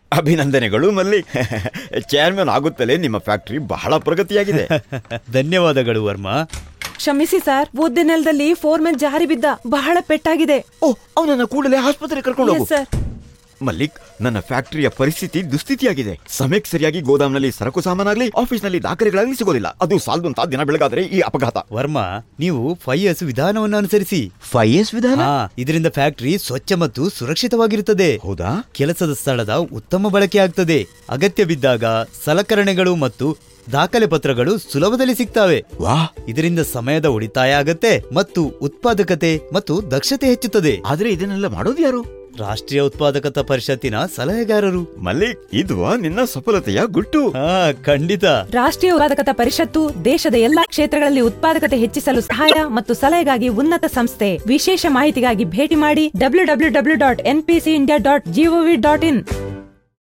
ಅಭಿನಂದನೆಗಳು ಮಲ್ಲಿಕ್ ಚೇರ್ಮನ್ ಆಗುತ್ತಲೇ ನಿಮ್ಮ ಫ್ಯಾಕ್ಟರಿ ಬಹಳ ಪ್ರಗತಿಯಾಗಿದೆ ಧನ್ಯವಾದಗಳು ವರ್ಮಾ ಕ್ಷಮಿಸಿ ಸರ್ ಒದ್ದೆ ನೆಲದಲ್ಲಿ ಫೋರ್ಮೆನ್ ಜಾರಿ ಬಿದ್ದ ಬಹಳ ಪೆಟ್ಟಾಗಿದೆ ಓ ಅವನನ್ನ ಕೂಡಲೇ ಆಸ್ಪತ್ರೆ ಕರ್ಕೊಂಡು ಹೋಗು Yes, sir. ಮಲ್ಲಿಕ್ ನನ್ನ ಫ್ಯಾಕ್ಟರಿಯ ಪರಿಸ್ಥಿತಿ ದುಸ್ಥಿತಿಯಾಗಿದೆ ಸಮಯಕ್ಕೆ ಸರಿಯಾಗಿ ಗೋದಾಮ್ನಲ್ಲಿ ಸರಕು ಸಾಮಾನಾಗ್ಲಿ ಆಫೀಸ್ನಲ್ಲಿ ದಾಖಲೆಗಳಾಗ್ಲಿ ಸಿಗೋದಿಲ್ಲ ಅದು ಸಾಲದಂತ ದಿನ ಬೆಳಗಾದ್ರೆ ಈ ಅಪಘಾತ ವರ್ಮಾ ನೀವು ಫೈವ್ ಎಸ್ ವಿಧಾನವನ್ನು ಅನುಸರಿಸಿ ಫೈವ್ ಎಸ್ ವಿಧಾನ ಹಾ ಇದರಿಂದ ಫ್ಯಾಕ್ಟರಿ ಸ್ವಚ್ಛ ಮತ್ತು ಸುರಕ್ಷಿತವಾಗಿರುತ್ತದೆ ಹೌದಾ ಕೆಲಸದ ಸ್ಥಳದ ಉತ್ತಮ ಬಳಕೆ ಆಗ್ತದೆ ಅಗತ್ಯ ಬಿದ್ದಾಗ ಸಲಕರಣೆಗಳು ಮತ್ತು ದಾಖಲೆ ಪತ್ರಗಳು ಸುಲಭದಲ್ಲಿ ಸಿಗ್ತವೆ ವಾ ಇದರಿಂದ ಸಮಯದ ಉಳಿತಾಯ ಆಗತ್ತೆ ಮತ್ತು ಉತ್ಪಾದಕತೆ ಮತ್ತು ದಕ್ಷತೆ ಹೆಚ್ಚುತ್ತದೆ ಆದ್ರೆ ಇದನ್ನೆಲ್ಲ ಮಾಡೋದು ಯಾರು ರಾಷ್ಟ್ರೀಯ ಉತ್ಪಾದಕತಾ ಪರಿಷತ್ತಿನ ಸಲಹೆಗಾರರು ಮಲ್ಲಿಕ್ ಇದು ನಿನ್ನ ಸಫಲತೆಯ ಗುಟ್ಟು ಹಾ ಖಂಡಿತ ರಾಷ್ಟ್ರೀಯ ಉತ್ಪಾದಕತಾ ಪರಿಷತ್ತು ದೇಶದ ಎಲ್ಲಾ ಕ್ಷೇತ್ರಗಳಲ್ಲಿ ಉತ್ಪಾದಕತೆ ಹೆಚ್ಚಿಸಲು ಸಹಾಯ ಮತ್ತು ಸಲಹೆಗಾಗಿ ಉನ್ನತ ಸಂಸ್ಥೆ ವಿಶೇಷ ಮಾಹಿತಿಗಾಗಿ ಭೇಟಿ ಮಾಡಿ W W W dot N P C India dot G O V dot ಇನ್